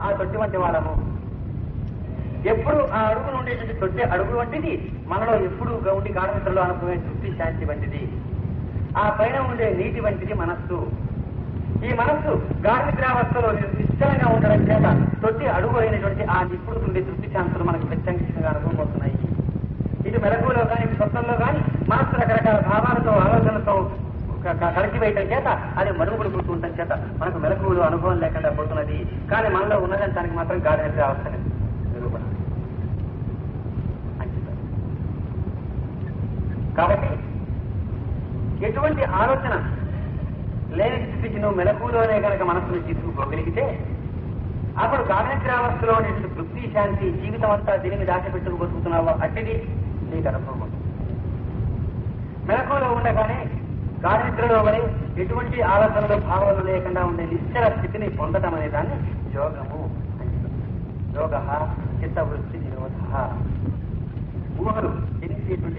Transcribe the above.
ఆ తొట్టి వంటి వాళ్ళము ఎప్పుడు ఆ అడుగులు ఉండేటువంటి తొట్టి అడుగు వంటిది మనలో ఎప్పుడు ఉండి గాఢనిద్రలో అనుభవమే తృప్తి శాంతి వంటిది ఆ పైన ఉండే నీటి వంటిది మనస్సు ఈ మనస్సు గాఢనిద్రావస్థలో నిశ్చలంగా ఉండడం చేత తొట్టి అడుగు అయినటువంటి ఆ నిప్పుడు ఉండే తృప్తి శాంతులు మనకు ప్రత్యక్షంగా అనుభవం అవుతున్నాయి ఇటు మెలకువలో కానీ ఇటు స్వప్నంలో కానీ మనస్సు రకరకాల భావాలతో ఆలోచనలతో క- క- కలిసివేయటం చేత అది మరుగుడు కూర్చుంటం చేత మనకు మెలకువలు అనుభవం లేకుండా పోతున్నది కానీ మనలో ఉన్నదని దానికి మాత్రం గాఢ నిద్ర అవస్థ నిరూపణ అని చెప్పారు. కాబట్టి ఎటువంటి ఆలోచన లేని స్థితికి నువ్వు మెలకువలోనే కనుక మనసును తీసుకుపోగలిగితే అప్పుడు గాఢనిద్రావస్థలో ఉండేటువంటి తృప్తి శాంతి జీవితం అంతా దీని మీద ఆశ పెట్టుకు బతుకుతున్నావో అట్టిది నీకు అనుభవం అవుతుంది. మెలకువలో ఉండగానే గాఢనిద్రలో వలె ఎటువంటి ఆలోచనలు భావాలు లేకుండా ఉండే నిశ్చల స్థితిని పొందటం అనే దాన్ని యోగము అని చెప్తారు. యోగ చిత్తవృత్తి నిరోధ ఊహలు జనించేటువంటి